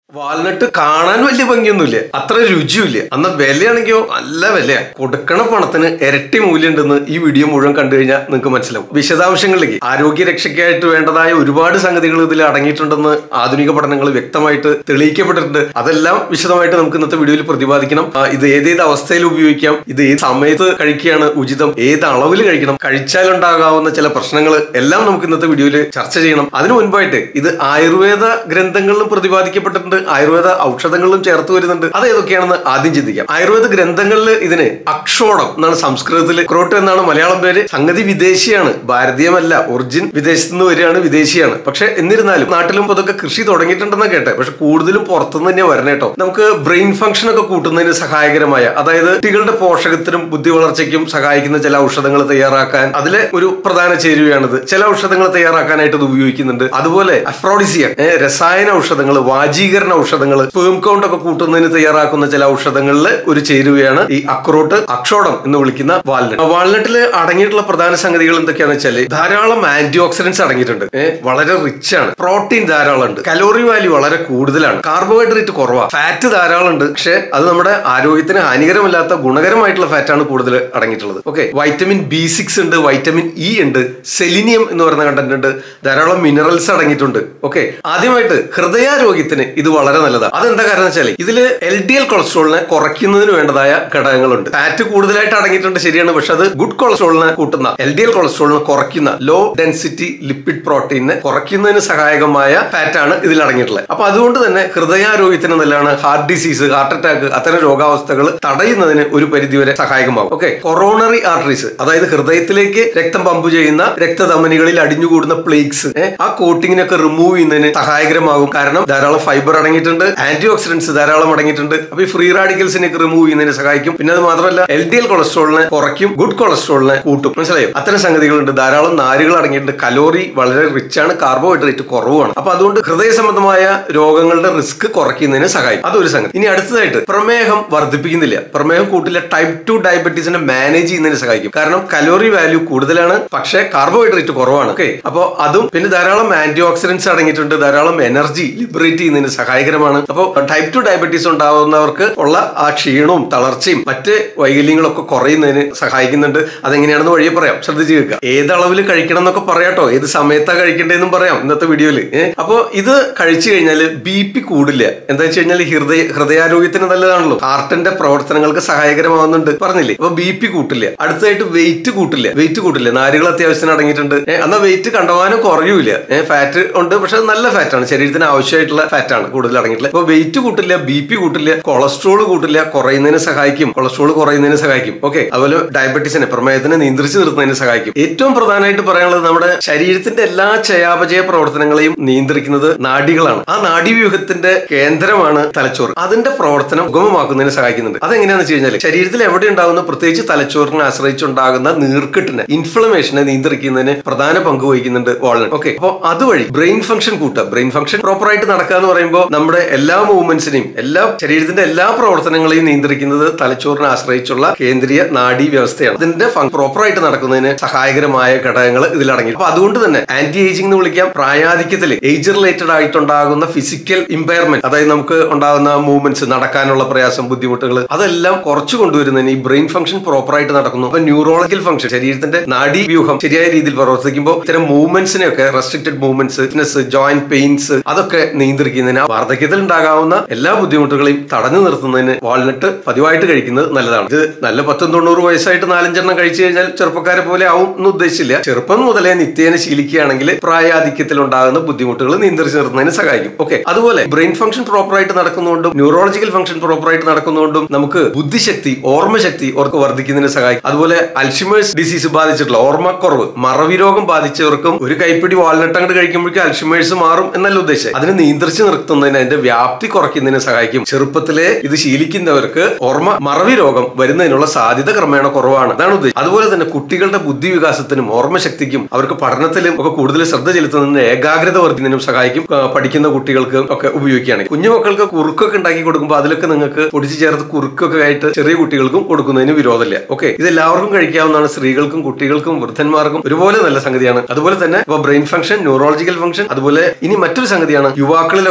walnut കാണാൻ വലിയ ഭംഗിയൊന്നുമില്ല അത്ര രുചിയുമില്ല അന്ന് വിലയാണെങ്കിലോ നല്ല വിലയാ കൊടുക്കണ പണത്തിന് ഇരട്ടി മൂല്യമുണ്ടെന്ന് ഈ വീഡിയോ മുഴുവൻ കണ്ടു കഴിഞ്ഞാൽ നിങ്ങൾക്ക് മനസ്സിലാവും വിശദാംശങ്ങളിലേക്ക് ആരോഗ്യ രക്ഷയ്ക്കായിട്ട് വേണ്ടതായ ഒരുപാട് സംഗതികൾ ഇതിൽ അടങ്ങിയിട്ടുണ്ടെന്ന് ആധുനിക പഠനങ്ങൾ വ്യക്തമായിട്ട് തെളിയിക്കപ്പെട്ടിട്ടുണ്ട് അതെല്ലാം വിശദമായിട്ട് നമുക്ക് ഇന്നത്തെ വീഡിയോയിൽ പ്രതിപാദിക്കണം ആ, ഇത് ഏതേത് അവസ്ഥയിൽ ഉപയോഗിക്കാം ഇത് ഏത് സമയത്ത് കഴിക്കുകയാണ് ഉചിതം ഏത് അളവിൽ കഴിക്കണം കഴിച്ചാലുണ്ടാകാവുന്ന ചില പ്രശ്നങ്ങൾ എല്ലാം നമുക്ക് ഇന്നത്തെ വീഡിയോയിൽ ചർച്ച ചെയ്യണം അതിനു മുൻപായിട്ട് ഇത് ആയുർവേദ ഗ്രന്ഥങ്ങളിലും പ്രതിപാദിക്കപ്പെട്ടിട്ടുണ്ട് ആയുർവേദ ഔഷധങ്ങളിലും ചേർത്ത് വരുന്നുണ്ട് അത് ഏതൊക്കെയാണെന്ന് ആദ്യം ചിന്തിക്കാം ആയുർവേദ ഗ്രന്ഥങ്ങളിൽ ഇതിന് അക്ഷോണം എന്നാണ് സംസ്കൃതത്തിൽ ക്രോട്ട് എന്നാണ് മലയാളം പേര് സംഗതി വിദേശിയാണ് ഭാരതീയമല്ല ഒറിജിൻ വിദേശത്ത് നിന്ന് വരികയാണ് വിദേശിയാണ് പക്ഷെ എന്നിരുന്നാലും നാട്ടിലും ഇതൊക്കെ കൃഷി തുടങ്ങിയിട്ടുണ്ടെന്ന് കേട്ടെ പക്ഷെ കൂടുതലും പുറത്തുനിന്ന് തന്നെ വരണം കേട്ടോ നമുക്ക് ബ്രെയിൻ ഫംഗ്ഷൻ ഒക്കെ കൂട്ടുന്നതിന് സഹായകരമായ അതായത് കുട്ടികളുടെ പോഷകത്തിനും ബുദ്ധി വളർച്ചയ്ക്കും സഹായിക്കുന്ന ചില ഔഷധങ്ങൾ തയ്യാറാക്കാൻ അതിലെ ഒരു പ്രധാന ചേരുവയാണിത് ചില ഔഷധങ്ങൾ തയ്യാറാക്കാനായിട്ട് ഇത് ഉപയോഗിക്കുന്നുണ്ട് അതുപോലെ അഫ്രോഡിസിയ രസായന ഔഷധങ്ങൾ വാജീകരണ ഔഷധങ്ങൾ സ്പേം കൗണ്ട് ഒക്കെ കൂട്ടുന്നതിന് തയ്യാറാക്കുന്ന ചില ഔഷധങ്ങളിൽ ഒരു ചേരുവയാണ് ഈ അക്രോട്ട് അക്ഷോടം എന്ന് വിളിക്കുന്ന വാൽനട്ട് വാൽനട്ടിൽ അടങ്ങിയിട്ടുള്ള പ്രധാന സംഗതികൾ എന്തൊക്കെയാണെന്ന് വെച്ചാൽ ധാരാളം ആന്റി ഓക്സിഡൻസ് അടങ്ങിയിട്ടുണ്ട് ഏ, വളരെ റിച്ച് ആണ് പ്രോട്ടീൻ ധാരാളം ഉണ്ട് കലോറി വാല്യൂ വളരെ കൂടുതലാണ് കാർബോഹൈഡ്രേറ്റ് കുറവാണ് ഫാറ്റ് ധാരാളം ഉണ്ട് പക്ഷെ അത് നമ്മുടെ ആരോഗ്യത്തിന് ഹാനികരമല്ലാത്ത ഗുണകരമായിട്ടുള്ള ഫാറ്റ് ആണ് കൂടുതൽ അടങ്ങിയിട്ടുള്ളത് ഓക്കെ വൈറ്റമിൻ ബി സിക്സ് ഉണ്ട് വൈറ്റമിൻ ഇ ഉണ്ട് സെലിനിയം എന്ന് പറയുന്ന കണ്ടന്റ് ഉണ്ട് ധാരാളം മിനറൽസ് അടങ്ങിയിട്ടുണ്ട് ഓക്കെ ആദ്യമായിട്ട് ഹൃദയാരോഗ്യത്തിന് ഇത് വളരെ നല്ലതാണ് അതെന്താ കാരണം വെച്ചാൽ ഇതില് എൽ ഡി എൽ കൊളസ്ട്രോളിനെ കുറയ്ക്കുന്നതിന് വേണ്ടതായ ഘടകങ്ങളുണ്ട് ഫാറ്റ് കൂടുതലായിട്ട് അടങ്ങിയിട്ടുണ്ട് ശരിയാണ് പക്ഷെ അത് ഗുഡ് കൊളസ്ട്രോളിനെ കൂട്ടുന്ന എൽ ഡി എൽ കൊളസ്ട്രോളിനെ കുറയ്ക്കുന്ന ലോ ഡെൻസിറ്റി ലിപ്പിഡ് പ്രോട്ടീനെ കുറയ്ക്കുന്നതിന് സഹായകമായ ഫാറ്റ് ആണ് ഇതിൽ അടങ്ങിയിട്ടുള്ളത് അപ്പൊ അതുകൊണ്ട് തന്നെ ഹൃദയാരോഗ്യത്തിന് നല്ലതാണ് ഹാർട്ട് ഡിസീസ് ഹാർട്ട് അറ്റാക്ക് അത്തരം രോഗാവസ്ഥകൾ തടയുന്നതിന് ഒരു പരിധിവരെ സഹായകമാകും ഓക്കെ കൊറോണറി ആർട്ടറീസ് അതായത് ഹൃദയത്തിലേക്ക് രക്തം പമ്പ് ചെയ്യുന്ന രക്തധമനികളിൽ അടിഞ്ഞുകൂടുന്ന പ്ലേക്സ് ആ കോട്ടിങ്ങിനൊക്കെ റിമൂവ് ചെയ്യുന്നതിന് സഹായകരമാകും കാരണം ധാരാളം ഫൈബർ അടങ്ങിയിട്ടുണ്ട് ആന്റി ഓക്സിഡൻസ് ധാരാളം അടങ്ങിയിട്ടുണ്ട് അപ്പൊ ഈ ഫ്രീ റാഡിക്കൽസിനൊക്കെ റിമൂവ് ചെയ്യുന്നതിന് സഹായിക്കും പിന്നെ അത് മാത്രമല്ല എൽ ഡി എൽ കൊളസ്ട്രോളിനെ കുറയ്ക്കും ഗുഡ് കൊളസ്ട്രോളിനെ കൂട്ടും മനസ്സിലായോ അത്തരം സംഗതികളുണ്ട് ധാരാളം നാരുകൾ അടങ്ങിയിട്ടുണ്ട് കലോറി വളരെ റിച്ച് ആണ് കാർബോഹൈഡ്രേറ്റ് കുറവാണ് അപ്പൊ അതുകൊണ്ട് ഹൃദയ സംബന്ധമായ രോഗങ്ങളുടെ റിസ്ക് കുറയ്ക്കുന്നതിന് സഹായിക്കും അതൊരു സംഗതി ഇനി അടുത്തതായിട്ട് പ്രമേഹം വർദ്ധിപ്പിക്കുന്നില്ല പ്രമേഹം കൂട്ടില്ല ടൈപ്പ് ടു ഡയബറ്റീസിനെ മാനേജ് ചെയ്യുന്നതിന് സഹായിക്കും കാരണം കലോറി വാല്യൂ കൂടുതലാണ് പക്ഷേ കാർബോഹൈഡ്രേറ്റ് കുറവാണ് ഓക്കെ അപ്പോൾ അതും പിന്നെ ധാരാളം ആന്റി ഓക്സിഡൻസ് അടങ്ങിയിട്ടുണ്ട് ധാരാളം എനർജി ലിബറേറ്റ് ചെയ്യുന്നതിന് സഹായകരമാണ് അപ്പോൾ ടൈപ്പ് ടു ഡയബറ്റീസ് ഉണ്ടാവുന്നവർക്ക് ഉള്ള ആ ക്ഷീണവും തളർച്ചയും മറ്റ് വൈകല്യങ്ങളൊക്കെ കുറയുന്നതിന് സഹായിക്കുന്നുണ്ട് അതെങ്ങനെയാണെന്ന് വഴിയെ പറയാം ശ്രദ്ധിച്ച് കേൾക്കുക ഏത് അളവിൽ കഴിക്കണം എന്നൊക്കെ പറയാട്ടോ ഏത് സമയത്താ കഴിക്കേണ്ടതെന്നും പറയാം ഇന്നത്തെ വീഡിയോയിൽ അപ്പോൾ ഇത് കഴിച്ചു കഴിഞ്ഞാൽ ബി പി കൂടില്ല എന്താ വെച്ച് കഴിഞ്ഞാൽ ഹൃദയ ഹൃദയാരോഗ്യത്തിന് നല്ലതാണല്ലോ ഹാർട്ടിന്റെ പ്രവർത്തനങ്ങൾക്ക് സഹായകരമാവുന്നുണ്ട് പറഞ്ഞില്ലേ അപ്പൊ ബി പി കൂട്ടില്ല അടുത്തതായിട്ട് വെയിറ്റ് കൂട്ടില്ല വെയിറ്റ് കൂട്ടില്ല നാരുകൾ അത്യാവശ്യത്തിന് അടങ്ങിയിട്ടുണ്ട് ഏഹ് എന്നാൽ വെയിറ്റ് കണ്ടവാനും കുറയൂല ഏഹ് ഫാറ്റ് ഉണ്ട് പക്ഷെ അത് നല്ല ഫാറ്റ് ആണ് ശരീരത്തിന് ആവശ്യമായിട്ടുള്ള ഫാറ്റ് ആണ് കൂടുതൽ അടങ്ങിയിട്ടുള്ളത് അപ്പൊ വെയിറ്റ് കൂട്ടില്ല ബി പി കൂട്ടില്ല കൊളസ്ട്രോൾ കൂട്ടില്ല കുറയുന്നതിന് സഹായിക്കും കൊളസ്ട്രോൾ കുറയുന്നതിന് സഹായിക്കും ഓക്കെ അതുപോലെ ഡയബറ്റീസിനെ പ്രമേഹത്തിനെ നിയന്ത്രിച്ച് നിർത്തുന്നതിന് സഹായിക്കും ഏറ്റവും പ്രധാനമായിട്ട് പറയാനുള്ളത് നമ്മുടെ ശരീരത്തിന്റെ എല്ലാ ചയാപചയ പ്രവർത്തനങ്ങളെയും നിയന്ത്രിക്കുന്നത് നാഡികളാണ് ആ നാഡീവ്യൂഹത്തിന്റെ കേന്ദ്രമാണ് തലച്ചോറ് അതിന്റെ പ്രവർത്തനം സുഗമമാക്കുന്നതിന് സഹായിക്കുന്നുണ്ട് അതെങ്ങനെയാണെന്ന് വെച്ച് കഴിഞ്ഞാൽ ശരീരത്തിൽ എവിടെ ഉണ്ടാകുന്ന പ്രത്യേകിച്ച് തലച്ചോറിനെ ആശ്രയിച്ചുണ്ടാകുന്ന നീർക്കെട്ടിനെ ഇൻഫ്ലമേഷനെ നിയന്ത്രിക്കുന്നതിന് പ്രധാന പങ്ക് വഹിക്കുന്നുണ്ട് വാൾനട്ട് ഓക്കെ അപ്പോൾ അതുവഴി ബ്രെയിൻ ഫംഗ്ഷൻ കൂട്ടുക ബ്രെയിൻ ഫംഗ്ഷൻ പ്രോപ്പറായിട്ട് നടക്കുക എന്ന് പറയുമ്പോൾ നമ്മുടെ എല്ലാ മൂവ്മെന്റ്സിനെയും എല്ലാ ശരീരത്തിന്റെ എല്ലാ പ്രവർത്തനങ്ങളെയും നിയന്ത്രിക്കുന്നത് തലച്ചോറിനെ ആശ്രയിച്ചുള്ള കേന്ദ്രീയ നാഡീ വ്യവസ്ഥയാണ് ഇതിന്റെ പ്രോപ്പറായിട്ട് നടക്കുന്നതിന് സഹായകരമായ ഘടകങ്ങൾ ഇതിൽ അടങ്ങി അപ്പൊ അതുകൊണ്ട് തന്നെ ആന്റി ഏജിംഗ് എന്ന് വിളിക്കാം പ്രായാധിക്യത്തിൽ ഏജ് റിലേറ്റഡ് ആയിട്ടുണ്ടാകുന്ന ഫിസിക്കൽ ഇമ്പയർമെന്റ് അതായത് നമുക്ക് ഉണ്ടാകുന്ന മൂവ്മെന്റ്സ് നടക്കാനുള്ള പ്രയാസം ബുദ്ധിമുട്ടുകൾ അതെല്ലാം കുറച്ചു കൊണ്ടുവരുന്നതിന് ഈ ബ്രെയിൻ ഫംഗ്ഷൻ പ്രോപ്പറായിട്ട് നടക്കുന്നു അപ്പൊ ന്യൂറോളജിക്കൽ ഫംഗ്ഷൻ ശരീരത്തിന്റെ നാഡീ വ്യൂഹം ശരിയായ രീതിയിൽ പ്രവർത്തിക്കുമ്പോൾ ഇത്തരം മൂവ്മെന്റ്സിനെയൊക്കെ restricted movements fitness joint pains അതൊക്കെ നിയന്ത്രിക്കുന്നതിന് ആ വാർദ്ധക്യത്തിൽ ഉണ്ടാകാവുന്ന എല്ലാ ബുദ്ധിമുട്ടുകളെയും തടഞ്ഞു നിർത്തുന്നതിന് വാൾനട്ട് പതിവായിട്ട് കഴിക്കുന്നത് നല്ലതാണ് ഇത് നല്ല പത്തും തൊണ്ണൂറ് വയസ്സായിട്ട് നാലഞ്ചെണ്ണം കഴിച്ചു കഴിഞ്ഞാൽ ചെറുപ്പക്കാരെ പോലെ ആവും എന്ന് ഉദ്ദേശിച്ചില്ല ചെറുപ്പം മുതലേ നിത്യേന ശീലിക്കുകയാണെങ്കിൽ പ്രായാധിക്യത്തിൽ ഉണ്ടാകുന്ന ബുദ്ധിമുട്ടുകൾ നിയന്ത്രിച്ചു നിർത്തുന്നതിന് സഹായിക്കും ഓക്കെ അതുപോലെ ബ്രെയിൻ ഫംഗ്ഷൻ പ്രോപ്പറായിട്ട് നടക്കുന്നതുകൊണ്ടും ന്യൂറോളജിക്കൽ ഫംഗ്ഷൻ പ്രോപ്പറായിട്ട് നടക്കുന്നതുകൊണ്ടും നമുക്ക് ബുദ്ധിശക്തി ഓർമ്മശക്തി ഓർക്ക് വർദ്ധിക്കുന്നതിന് സഹായിക്കും അതുപോലെ അൽഷിമേഴ്സ് ഡിസീസ് ബാധിച്ചിട്ടുള്ള ഓർമ്മക്കുറവ് മറവി രോഗം ബാധിച്ചവർക്കും ഒരു കൈപ്പിടി വാൾനട്ട് അങ്ങോട്ട് കഴിക്കുമ്പോഴേക്കും അൽഷിമേഴ്സ് മാറും എന്നല്ല ഉദ്ദേശം അതിനെ നിയന്ത്രിച്ച് നിർത്തുന്നതിന് അതിന്റെ വ്യാപ്തി കുറയ്ക്കുന്നതിന് സഹായിക്കും ചെറുപ്പത്തിലെ ഇത് ശീലിക്കുന്നവർക്ക് ഓർമ്മ മറവി രോഗം വരുന്നതിനുള്ള സാധ്യത ക്രമേണ കുറവാണ് അതാണ് ഉദ്ദേശം അതുപോലെ തന്നെ കുട്ടികളുടെ ബുദ്ധി വികാസത്തിനും ഓർമ്മശക്തിക്കും അവർക്ക് പഠനത്തിലും ഒക്കെ കൂടുതൽ ശ്രദ്ധ ചെലുത്തുന്നതിന് ഏകാഗ്രത വർദ്ധിക്കുന്നതിനും സഹായിക്കും ആ, പഠിക്കുന്ന കുട്ടികൾക്ക് ഒക്കെ ഉപയോഗിക്കുകയാണ് കുഞ്ഞുമക്കൾക്ക് കുറുക്കൊക്കെ ഉണ്ടാക്കി കൊടുക്കുമ്പോൾ അതിലൊക്കെ നിങ്ങൾക്ക് പൊടിച്ചു ചേർത്ത് കുറുക്കൊക്കെ ആയിട്ട് ചെറിയ കുട്ടികൾക്കും കൊടുക്കുന്നതിന് വിരോധമില്ല ഓക്കെ ഇത് എല്ലാവർക്കും കഴിക്കാവുന്നതാണ് സ്ത്രീകൾക്കും കുട്ടികൾക്കും വൃദ്ധന്മാർക്കും ഒരുപോലെ നല്ല സംഗതിയാണ് അതുപോലെ തന്നെ ഇപ്പൊ ബ്രെയിൻ ഫംഗ്ഷൻ ന്യൂറോളജിക്കൽ ഫംഗ്ഷൻ അതുപോലെ ഇനി മറ്റൊരു സംഗതിയാണ് യുവാക്കളിലൊക്കെ കാണുന്ന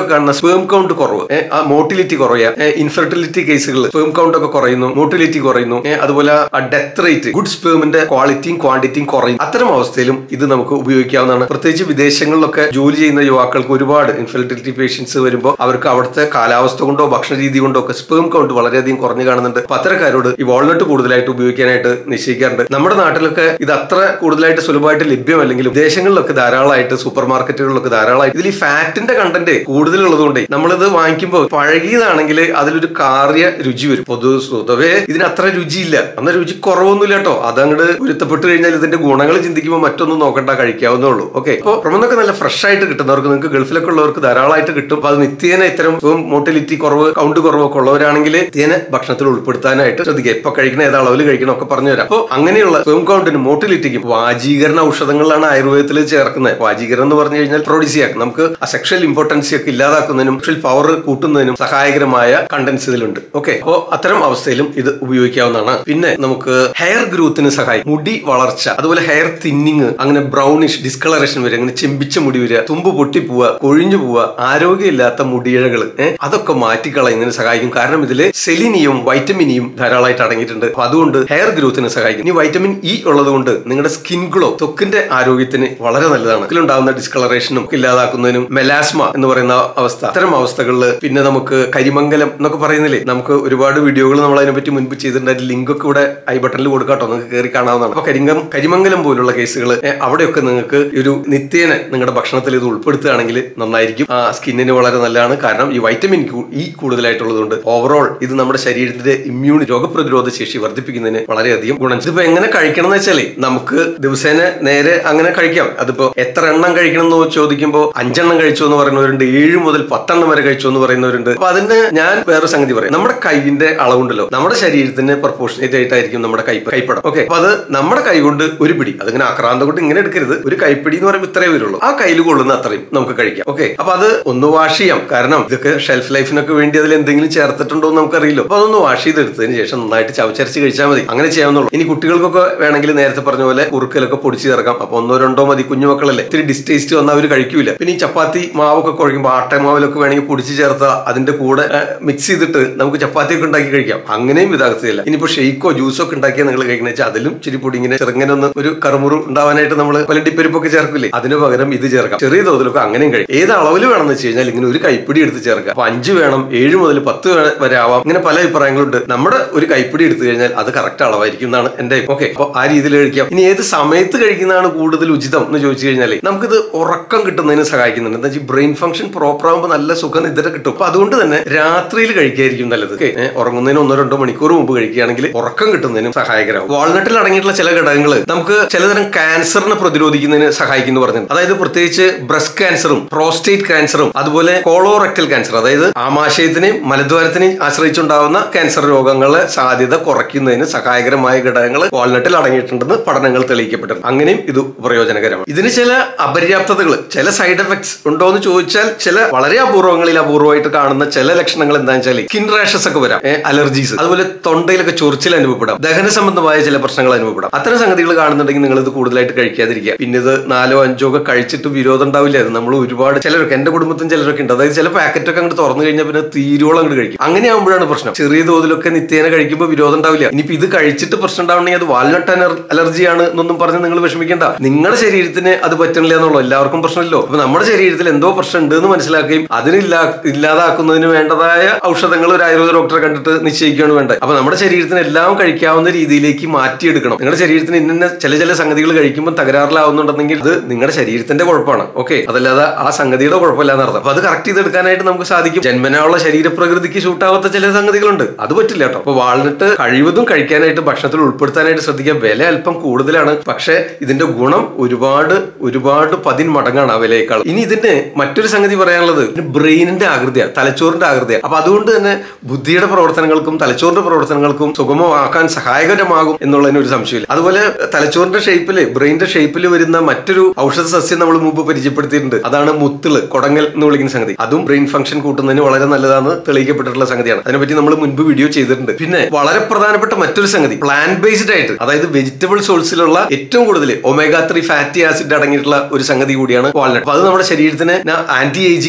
സ്പേം കൗണ്ട് കുറവ് ഏ, ആ മോട്ടിലിറ്റി കുറയുക ഇൻഫെർട്ടിലിറ്റി കേസുകൾ സ്പേം കൗണ്ട് ഒക്കെ കുറയുന്നു മോട്ടിലിറ്റി കുറയുന്നു ഏ, അതുപോലെ ഡെത്ത് റേറ്റ് ഗുഡ് സ്പേമിന്റെ ക്വാളിറ്റിയും ക്വാണ്ടിറ്റിയും കുറയും അത്തരം അവസ്ഥയിലും ഇത് നമുക്ക് ഉപയോഗിക്കാവുന്നതാണ് പ്രത്യേകിച്ച് വിദേശങ്ങളിലൊക്കെ ജോലി ചെയ്യുന്ന യുവാക്കൾക്ക് ഒരുപാട് ഇൻഫെർട്ടിലിറ്റി പേഷ്യൻസ് വരുമ്പോൾ അവർക്ക് അവിടുത്തെ കാലാവസ്ഥ കൊണ്ടോ ഭക്ഷണ രീതി കൊണ്ടോ ഒക്കെ സ്പേം കൗണ്ട് വളരെയധികം കുറഞ്ഞു കാണുന്നുണ്ട് അപ്പൊ അത്തരക്കാരോട് ഈ വാൾനട്ട് കൂടുതലായിട്ട് ഉപയോഗിക്കാനായിട്ട് നിശ്ചയിക്കാറുണ്ട് നമ്മുടെ നാട്ടിലൊക്കെ ഇത് അത്ര കൂടുതലായിട്ട് സുലഭമായിട്ട് ലഭ്യമല്ലെങ്കിലും വിദേശങ്ങളിലൊക്കെ ധാരാളമായിട്ട് സൂപ്പർ മാർക്കറ്റുകളിലൊക്കെ ധാരാളമായിട്ട് ഇതിൽ ഈ ഫാറ്റിന്റെ കണ്ടന്റ് കൂടുതലുള്ളതുകൊണ്ട് നമ്മളിത് വാങ്ങിക്കുമ്പോൾ പഴകിയതാണെങ്കിൽ അതിലൊരു കാറിയ രുചി വരും പൊതു സ്വതവേ ഇതിന് അത്ര രുചിയില്ല അന്ന രുചി കുറവൊന്നുമില്ല കേട്ടോ അതങ്ങട് പൊരുത്തപ്പെട്ട് കഴിഞ്ഞാൽ ഇതിന്റെ ഗുണങ്ങൾ ചിന്തിക്കുമ്പോൾ മറ്റൊന്നും നോക്കണ്ട കഴിക്കാവുന്നേ ഉള്ളൂ ഓക്കെ അപ്പോൾ പ്രമന്നൊക്കെ നല്ല ഫ്രഷ് ആയിട്ട് കിട്ടുന്നവർക്ക് നിങ്ങൾക്ക് ഗൾഫിലൊക്കെ ഉള്ളവർക്ക് ധാരാളമായിട്ട് കിട്ടും അപ്പൊ അത് നിത്യേന ഇത്തരം മോട്ടിലിറ്റി കുറവ് കൗണ്ട് കുറവൊക്കെ ഉള്ളവരാണെങ്കിൽ നിത്യേന ഭക്ഷണത്തിൽ ഉൾപ്പെടുത്താനായിട്ട് ശ്രദ്ധിക്കുക ഇപ്പൊ കഴിക്കണ ഏത് അളവിൽ കഴിക്കണം ഒക്കെ പറഞ്ഞു തരാം അപ്പോൾ അങ്ങനെയുള്ള സ്വയം കൗണ്ടിനും മോട്ടിലിറ്റിക്കും വാജീകരണ ഔഷധങ്ങളാണ് ആയുർവേദത്തിൽ ചേർക്കുന്നത് വാജീകരണം എന്ന് പറഞ്ഞു കഴിഞ്ഞാൽ പ്രൊഡ്യൂസിയാക്ക് നമുക്ക് ആ സെക്ഷൽ ഇമ്പോർട്ടൻസി ഒക്കെ ഇല്ലാതാക്കുന്നതിനും സെക്ഷൽ പവർ കൂട്ടുന്നതിനും സഹായകരമായ കണ്ടൻസ് ഇതിലുണ്ട് ഓക്കെ അപ്പോൾ അത്തരം അവസ്ഥയിലും ഇത് ഉപയോഗിക്കാവുന്നതാണ് പിന്നെ നമുക്ക് ഹെയർ ഗ്രോത്തിന് സഹായിക്കും മുടി വളർച്ച അതുപോലെ ഹെയർ തിന്നിങ് അങ്ങനെ ബ്രൗണിഷ് ഡിസ്കളറേഷൻ വരെ അങ്ങനെ ചെമ്പിച്ച മുടി വരിക തുമ്പ് പൊട്ടിപ്പോവുക കൊഴിഞ്ഞു പോവുക ആരോഗ്യമില്ലാത്ത മുടിയിഴകൾ ഏഹ് അതൊക്കെ മാറ്റിക്കളയുന്നതിന് സഹായിക്കും കാരണം ഇതിൽ സെലിനിയും വൈറ്റമിനിയും ധാരാളമായിട്ട് അടങ്ങിയിട്ടുണ്ട് അപ്പൊ അതുകൊണ്ട് ഹെയർ ഗ്രോത്തിന് സഹായിക്കും ഇനി വൈറ്റമിൻ ഇ ഉള്ളത് കൊണ്ട് നിങ്ങളുടെ സ്കിൻ ഗ്ലോ ത്വക്കിന്റെ ആരോഗ്യത്തിന് വളരെ നല്ലതാണ് ഇതിലുണ്ടാകുന്ന ഡിസ്കളറേഷനും ഇല്ലാതാക്കുന്നതിനും മെലാസ്മ എന്ന് പറയുന്ന അവസ്ഥ അത്തരം അവസ്ഥകളിൽ പിന്നെ നമുക്ക് കരിമംഗലം എന്നൊക്കെ പറയുന്നില്ലേ നമുക്ക് ഒരുപാട് വീഡിയോകൾ നമ്മൾ അതിനെപ്പറ്റി മുൻപ് ചെയ്തിട്ടുണ്ട് അതിന്റെ ലിങ്ക് ഒക്കെ ഇവിടെ ഐ ബട്ടണിൽ കൊടുക്കാട്ടോ നിങ്ങൾക്ക് കയറി കാണാവുന്നതാണ് അപ്പൊ കരിങ്കം കരിമംഗലം പോലുള്ള കേസുകൾ അവിടെയൊക്കെ നിങ്ങൾക്ക് ഈ ഒരു നിത്യേന നിങ്ങളുടെ ഭക്ഷണത്തിൽ ഇത് ഉൾപ്പെടുത്തുകയാണെങ്കിൽ നന്നായിരിക്കും ആ സ്കിന്നിന് വളരെ നല്ലതാണ് കാരണം ഈ വൈറ്റമിൻ ഇ കൂടുതലായിട്ടുള്ളതുകൊണ്ട് ഓവറോൾ ഇത് നമ്മുടെ ശരീരത്തിന്റെ ഇമ്മ്യൂൺ രോഗപ്രതിരോധ ശേഷി വർദ്ധിപ്പിക്കുന്നതിന് വളരെയധികം ഗുണം ഇതിപ്പോ എങ്ങനെ കഴിക്കണം എന്ന് വെച്ചാല് നമുക്ക് ദിവസേന നേരെ അങ്ങനെ കഴിക്കാം അതിപ്പോ എത്ര എണ്ണം കഴിക്കണം എന്ന് ചോദിക്കുമ്പോൾ അഞ്ചെണ്ണം കഴിച്ചു എന്ന് പറയുന്നവരുണ്ട് ഏഴ് മുതൽ പത്തെണ്ണം വരെ കഴിച്ചു എന്ന് പറയുന്നവരുണ്ട് അപ്പൊ അതിന് ഞാൻ വേറെ സംഗതി പറയും നമ്മുടെ കൈയിന്റെ അളവുണ്ടല്ലോ നമ്മുടെ ശരീരത്തിന് പ്രൊപ്പോർഷനേറ്റ് ആയിട്ടായിരിക്കും നമ്മുടെ കൈ കൈപ്പടം ഓക്കെ അപ്പൊ അത് നമ്മുടെ കൈ കൊണ്ട് ഒരു പിടി അതിങ്ങനെ ആക്രാന്തം കൊണ്ട് ഇങ്ങനെ എടുക്കരുത് ഒരു കൈപ്പിടി എന്ന് പറയുമ്പോൾ ഇത്രേ വരുള്ളൂ ആ കയ്യിൽ കൊള്ളുന്ന അത്രയും നമുക്ക് കഴിക്കാം ഓക്കെ അപ്പൊ അത് ഒന്ന് വാഷ് ചെയ്യാം കാരണം ഇതൊക്കെ ഷെൽഫ് ലൈഫിനൊക്കെ വേണ്ടി അതിൽ എന്തെങ്കിലും ചേർത്തിട്ടുണ്ടോ എന്ന് നമുക്കറിയില്ലോ അപ്പൊ അതൊന്ന് വാഷ് ചെയ്തെടുത്തതിന് ശേഷം നന്നായിട്ട് ചവച്ചരച്ച് കഴിച്ചാൽ മതി അങ്ങനെ ചെയ്യാവുന്നുള്ളൂ ഇനി കുട്ടികൾക്കൊക്കെ വേണമെങ്കിൽ നേരത്തെ പറഞ്ഞ പോലെ കുറുക്കലൊക്കെ പൊടിച്ച് ചേർക്കാം അപ്പൊ ഒന്നോ രണ്ടോ മതി കുഞ്ഞുമക്കളല്ലേ ഇത്തിരി ഡിസ്റ്റേസ്റ്റ് വന്നാൽ അവർ കഴിക്കൂല പിന്നെ ഈ ചപ്പാത്തി മാവൊക്കെ കുഴക്കുമ്പോൾ ആട്ടമാവിലൊക്കെ വേണമെങ്കിൽ പൊടിച്ച് ചേർത്താൽ അതിന്റെ കൂടെ മിക്സ് ചെയ്തിട്ട് നമുക്ക് ചപ്പാത്തിയൊക്കെ ഉണ്ടാക്കി കഴിക്കാം അങ്ങനെയും ഇതാകത്തില്ല ഇനിയിപ്പോ ഷെയ്ക്കോ ജ്യൂസോ ഒക്കെ ഉണ്ടാക്കിയാൽ നിങ്ങൾ കഴിക്കണ വെച്ചാൽ അതിലും ചിരി പൊടി ഇങ്ങനെ ചെറുങ്ങനെ ഒന്ന് ഒരു കറുമുറു ഉണ്ടാവാനായിട്ട് നമ്മൾ പലണ്ടിപ്പരിപ്പൊക്കെ ചേർക്കില്ലേ അതിന് പകരം ഇത് ചേർക്കാം ചെറിയ തോതിലൊക്കെ അങ്ങനെയും കഴിക്കും ഏത് അളവിൽ വേണമെന്ന് വെച്ച് കഴിഞ്ഞാൽ ഇങ്ങനെ ഒരു കൈപ്പിടി എടുത്ത് ചേർക്കുക അപ്പൊ അഞ്ച് വേണം ഏഴ് മുതൽ പത്ത് വരെ- വരെ ആവാം ഇങ്ങനെ പല അഭിപ്രായങ്ങളുണ്ട് നമ്മുടെ ഒരു കൈപ്പിടി എടുത്തു കഴിഞ്ഞാൽ അത് കറക്റ്റ് അളവായിരിക്കും എന്നാണ് എന്റെ ഓക്കെ അപ്പൊ ആ രീതിയിൽ കഴിക്കാം ഇനി ഏത് സമയത്ത് കഴിക്കുന്നതാണ് കൂടുതൽ ഉചിതം എന്ന് ചോദിച്ചു കഴിഞ്ഞാൽ നമുക്കിത് ഉറക്കം കിട്ടുന്നതിന് സഹായിക്കുന്നുണ്ട് എന്താ വെച്ചാൽ ബ്രെയിൻ ഫംഗ്ഷൻ പ്രോപ്പർ ആകുമ്പോൾ നല്ല സുഖനിദ്ര കിട്ടും അപ്പൊ അതുകൊണ്ട് തന്നെ രാത്രിയിൽ കഴിക്കായിരിക്കും നല്ലത് ഓക്കെ ഉറങ്ങുന്നതിന് ഒന്നോ രണ്ടോ മണിക്കൂർ മുമ്പ് കഴിക്കുകയാണെങ്കിൽ ഉറക്കം കിട്ടുന്നതിനും സഹായകരമാവും വാൾനട്ടിൽ അടങ്ങിയിട്ടുള്ള ചില ഘടകങ്ങൾ നമുക്ക് ചിലതരം ക്യാൻസറിനെ പ്രതിരോധിക്കുന്നതിന് സഹായിക്കുന്നു പറഞ്ഞിട്ടുണ്ട് അതായത് പ്രത്യേകിച്ച് ബ്രസ്റ്റ് ക്യാൻസറും പ്രോസ്റ്റേറ്റ് ക്യാൻസറും അതുപോലെ കോളോറക്ടൽ ക്യാൻസർ അതായത് ആമാശയത്തിനെയും മലദ്വാരത്തിനെയും ആശ്രയിച്ചുണ്ടാവുന്ന ക്യാൻസർ രോഗങ്ങളെ സാധ്യത കുറയ്ക്കുന്നതിന് സഹായകരമായ ഘടകങ്ങൾ വാൾനട്ടിൽ അടങ്ങിയിട്ടുണ്ടെന്ന് പഠനങ്ങൾ തെളിയിക്കപ്പെട്ടിട്ടുണ്ട് അങ്ങനെയും ഇത് പ്രയോജനകരമാണ് ഇതിന് ചില അപര്യാപ്തതകൾ ചില സൈഡ് എഫക്ട്സ് ഉണ്ടോ എന്ന് ചോദിച്ചാൽ ചില വളരെ അപൂർവങ്ങളിൽ അപൂർവമായിട്ട് കാണുന്ന ചില ലക്ഷണങ്ങൾ എന്താണെന്ന് വെച്ചാൽ സ്കിൻ റാഷസ് ഒക്കെ വരാം അലർജീസ് അതുപോലെ തൊണ്ടയിലൊക്കെ ചൊറിച്ചിൽ അനുഭവപ്പെടാം ദഹന സംബന്ധമായ ചില പ്രശ്നങ്ങൾ അനുഭവപ്പെടാം അത്തരം സംഗതികൾ കാണുന്നുണ്ടെങ്കിൽ നിങ്ങൾ ഇത് കൂടുതലായിട്ട് കഴിക്കാതിരിക്കുക പിന്നെ ഇത് നാലോ അഞ്ചോ ഒക്കെ കഴിച്ചിട്ട് വിരോധം ഉണ്ടാവില്ല അത് നമ്മൾ ഒരുപാട് ചിലരൊക്കെ എന്റെ കുടുംബത്തിലും ചിലരൊക്കെ ഉണ്ട് അതായത് ചില പാക്കറ്റ് ഒക്കെ അങ്ങോട്ട് തുറന്നു കഴിഞ്ഞാൽ പിന്നെ തീരോളം അങ്ങോട്ട് കഴിക്കും അങ്ങനെ ആകുമ്പോഴാണ് പ്രശ്നം ചെറിയ തോതിലൊക്കെ നിത്യേന കഴിക്കുമ്പോൾ വിരോധം ഉണ്ടാവില്ല ഇനിയിപ്പോ ഇത് കഴിച്ചിട്ട് പ്രശ്നം ഉണ്ടാവണമെങ്കിൽ അത് വാൽനട്ട് അലർജിയാണ് എന്നൊന്നും പറഞ്ഞ് നിങ്ങൾ വിഷമിക്കേണ്ട നിങ്ങളുടെ ശരീരത്തിന് അത് പറ്റണില്ല എന്നുള്ളൂ എല്ലാവർക്കും പ്രശ്നമില്ലോ അപ്പൊ നമ്മുടെ ശരീരത്തിൽ എന്തോ പ്രശ്നം ഉണ്ട് എന്ന് മനസ്സിലാക്കുകയും അതിനില്ലാ ഇല്ലാതാക്കുന്നതിന് വേണ്ടതായ ഔഷധങ്ങൾ ഒരു ആയുർവേദ ഡോക്ടറെ കണ്ടിട്ട് നിശ്ചയിക്കുകയാണ് വേണ്ടത് അപ്പൊ നമ്മുടെ ശരീരത്തിന് എല്ലാം കഴിക്കാവുന്ന രീതിയിലേക്ക് മാറ്റിയെടുക്കണം നിങ്ങളുടെ ശരീരത്തിന് ഇന്ന ചില ചില സംഗതികൾ കഴിക്കുമ്പോൾ തകരാറിലാവുന്നുണ്ടെങ്കിൽ അത് നിങ്ങളുടെ ശരീരത്തിന്റെ കുഴപ്പമാണ് ഓക്കെ അതല്ലാതെ ആ സംഗതിയുടെ കുഴപ്പമില്ല എന്നർത്ഥം അപ്പൊ അത് കറക്റ്റ് ചെയ്തെടുക്കാനായിട്ട് നമുക്ക് സാധിക്കും ജന്മനായുള്ള ശരീരപ്രകൃതിക്ക് ഷൂട്ടാവാത്ത ചില സംഗതികളുണ്ട് അത് പറ്റില്ല കേട്ടോ അപ്പൊ വാൾനട്ട് കഴിവതും കഴിക്കാനായിട്ട് ഭക്ഷണത്തിൽ ഉൾപ്പെടുത്താനായിട്ട് ശ്രദ്ധിക്കുക വില അല്പം കൂടുതലാണ് പക്ഷെ ഇതിന്റെ ഗുണം ഒരുപാട് ഒരുപാട് പതിൻ മടങ്ങാണ് ആ വിലയേക്കാൾ ഇനി ഇതിന്റെ മറ്റൊരു സംഗതി പറയാനുള്ളത് ബ്രെയിനിന്റെ ആകൃതിയാണ് തലച്ചോറിന്റെ ആകൃതിയാണ് അപ്പൊ അതുകൊണ്ട് തന്നെ ബുദ്ധിയുടെ പ്രവർത്തനങ്ങൾക്കും തലച്ചോറിന്റെ പ്രവർത്തനങ്ങൾക്കും സുഗമമാക്കാൻ സഹായകരമാകും എന്നുള്ളതിന് ഒരു സംശയമില്ല അതുപോലെ തലച്ചോറിന്റെ ഷേപ്പില് ബ്രെയിനിന്റെ ഷേപ്പിൽ വരുന്ന മറ്റൊരു ഔഷധ സസ്യം നമ്മൾ മുമ്പ് പരിചയപ്പെടുത്തിയിട്ടുണ്ട് അതാണ് മുത്തിള് കൊടങ്ങൽ എന്ന് വിളിക്കുന്ന സംഗതി അതും ബ്രെയിൻ ഫംഗ്ഷൻ കൂട്ടുന്നതിന് വളരെ നല്ലതാണ് തെളിയിക്കപ്പെട്ടിട്ടുള്ള സംഗതിയാണ് അതിനെപ്പറ്റി നമ്മൾ മുൻപ് വീഡിയോ ചെയ്തിട്ടുണ്ട് പിന്നെ വളരെ പ്രധാനപ്പെട്ട മറ്റൊരു സംഗതി പ്ലാന്റ് ബേസ്ഡ് ആയിട്ട് അതായത് വെജിറ്റബിൾ സോഴ്സിലുള്ള ഏറ്റവും കൂടുതൽ ഒമേഗ ത്രീ ഫാറ്റി ആസിഡ് അടങ്ങിയിട്ടുള്ള ഒരു സംഗതി കൂടിയാണ് വാൾനട്ട് അപ്പൊ അത് നമ്മുടെ ശരീരത്തിന് ആന്റി ഏജിംഗ് ആയിട്ടും നമ്മുടെ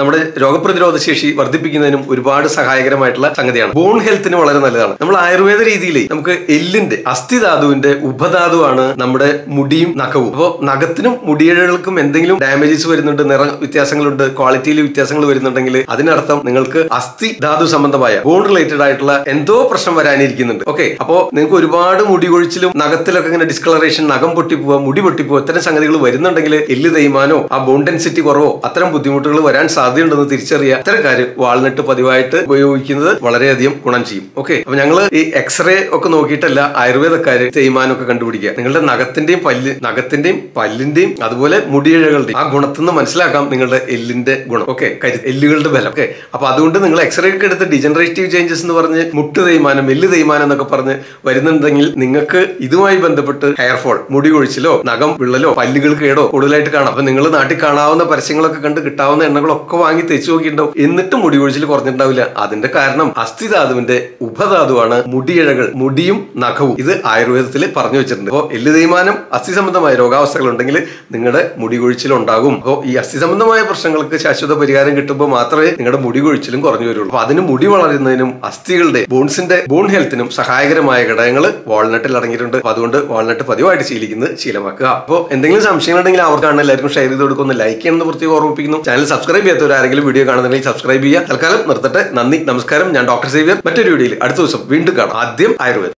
നമ്മുടെ രോഗപ്രതിരോധ ശേഷി വർദ്ധിപ്പിക്കുന്നതിനും ഒരുപാട് സഹായകരമായിട്ടുള്ള സംഗതിയാണ് ബോൺ ഹെൽത്തിന് വളരെ നല്ലതാണ് നമ്മൾ ആയുർവേദ രീതിയിൽ നമുക്ക് എല്ലിന്റെ അസ്ഥിധാതുവിന്റെ ഉപധാതുവാണ് നമ്മുടെ മുടിയും നഖവും അപ്പോൾ നഖത്തിനും മുടിയിഴകൾക്കും എന്തെങ്കിലും ഡാമേജസ് വരുന്നുണ്ട് നിറ വ്യത്യാസങ്ങളുണ്ട് ക്വാളിറ്റിയിൽ വ്യത്യാസങ്ങൾ വരുന്നുണ്ടെങ്കിൽ അതിനർത്ഥം നിങ്ങൾക്ക് അസ്ഥി ധാതു സംബന്ധമായ ബോൺ റിലേറ്റഡ് ആയിട്ടുള്ള എന്തോ പ്രശ്നം വരാനിരിക്കുന്നുണ്ട് ഓക്കെ അപ്പോ നിങ്ങൾക്ക് ഒരുപാട് മുടി കൊഴിച്ചിലും നഖത്തിലൊക്കെ ഇങ്ങനെ ഡിസ്കളറേഷൻ നഖം പൊട്ടിപ്പോവുക മുടി പൊട്ടിപ്പോവുക ഇത്തരം സംഗതികൾ വരുന്നുണ്ടെങ്കിൽ എല്ല് തേയ്മാനോ ആ ബോൺ ഡെൻസിറ്റി കുറവോ അത്തരം ബുദ്ധിമുട്ടുകൾ വരാൻ സാധ്യതയുണ്ടെന്ന് തിരിച്ചറിയുക ഇത്തരക്കാര് വാൾനട്ട് പതിവായിട്ട് ഉപയോഗിക്കുന്നത് വളരെയധികം ഗുണം ചെയ്യും ഓക്കെ അപ്പൊ ഞങ്ങൾ ഈ എക്സ്റേ ഒക്കെ നോക്കിയിട്ടല്ല ആയുർവേദക്കാര് തേയ്മാനം ഒക്കെ കണ്ടുപിടിക്കുക നിങ്ങളുടെ നഖത്തിന്റെയും പല്ല് നഖത്തിന്റെയും പല്ലിന്റെയും അതുപോലെ മുടിയിഴകളുടെയും ആ ഗുണത്തിൽ നിന്ന് മനസ്സിലാക്കാം നിങ്ങളുടെ എല്ലിന്റെ ഗുണം ഓക്കെ എല്ലുകളുടെ ബലം ഓക്കെ അപ്പൊ അതുകൊണ്ട് നിങ്ങൾ എക്സ്റേ ഒക്കെ എടുത്ത് ഡിജനറേറ്റീവ് ചേഞ്ചസ് എന്ന് പറഞ്ഞ് മുട്ട് തേയ്മാനം എല്ല് തേയ്മാനം എന്നൊക്കെ പറഞ്ഞ് വരുന്നുണ്ടെങ്കിൽ നിങ്ങൾക്ക് ഇതുമായി ബന്ധപ്പെട്ട് ഹെയർ ഫോൾ മുടി കൊഴിച്ചിലോ നഖം വിള്ളലോ പല്ലുകൾ കേടോ കൂടുതലായിട്ട് കാണാം അപ്പൊ നിങ്ങൾ നാട്ടിൽ കാണാവുന്ന പരസ്യങ്ങളൊക്കെ കണ്ട് കിട്ടാവുന്ന എണ്ണകളൊക്കെ വാങ്ങി തേച്ച് നോക്കിയിട്ടുണ്ടാവും എന്നിട്ടും മുടി കൊഴിച്ചിൽ കുറഞ്ഞിട്ടുണ്ടാവില്ല അതിന്റെ കാരണം അസ്ഥിധാതുവിന്റെ ഉപധാതുവാണ് മുടിയിഴകൾ മുടിയും നഖവും ഇത് ആയുർവേദത്തിൽ പറഞ്ഞു വെച്ചിട്ടുണ്ട് അപ്പോൾ എല്ല് തേയ്മാനം അസ്ഥി സംബന്ധമായ രോഗാവസ്ഥകൾ ഉണ്ടെങ്കിൽ നിങ്ങളുടെ മുടി കൊഴിച്ചിൽ ഉണ്ടാകും അപ്പോൾ ഈ അസ്ഥി സംബന്ധമായ പ്രശ്നങ്ങൾക്ക് ശാശ്വത പരിഹാരം കിട്ടുമ്പോൾ മാത്രമേ നിങ്ങളുടെ മുടി കൊഴിച്ചിലും കുറഞ്ഞു വരുള്ളൂ അപ്പൊ അതിന് മുടി വളരുന്നതിനും അസ്ഥികളുടെ ബോൺസിന്റെ ബോൺ ഹെൽത്തിനും സഹായകരമായ ഘടകങ്ങൾ വാൾനട്ടിൽ അടങ്ങിയിട്ടുണ്ട് അപ്പൊ അതുകൊണ്ട് വാൾനട്ട് പതിവായിട്ട് ശീലിക്കുന്നത് ശീലമാക്കുക അപ്പോൾ എന്തെങ്കിലും സംശയങ്ങളുണ്ടെങ്കിൽ അവർക്കാണ് എല്ലാവർക്കും ഷെയർ ചെയ്ത് കൊടുക്കുന്നു ലൈക്ക് ചെയ്യണമെന്ന് പ്രത്യേകം ഓർമ്മിപ്പിക്കുന്നു ചാനൽ സബ്സ്ക്രൈബ് ചെയ്യാത്തവരാരെങ്കിലും വീഡിയോ കാണുന്നുണ്ടെങ്കിൽ സബ്സ്ക്രൈബ് ചെയ്യുക തൽക്കാലം നിർത്തട്ടെ നന്ദി നമസ്കാരം ഞാൻ ഡോക്ടർ സേവിയർ മറ്റൊരു വീഡിയോയിൽ അടുത്ത ദിവസം വീണ്ടും കാണാം ആദ്യം ആയുർവേദം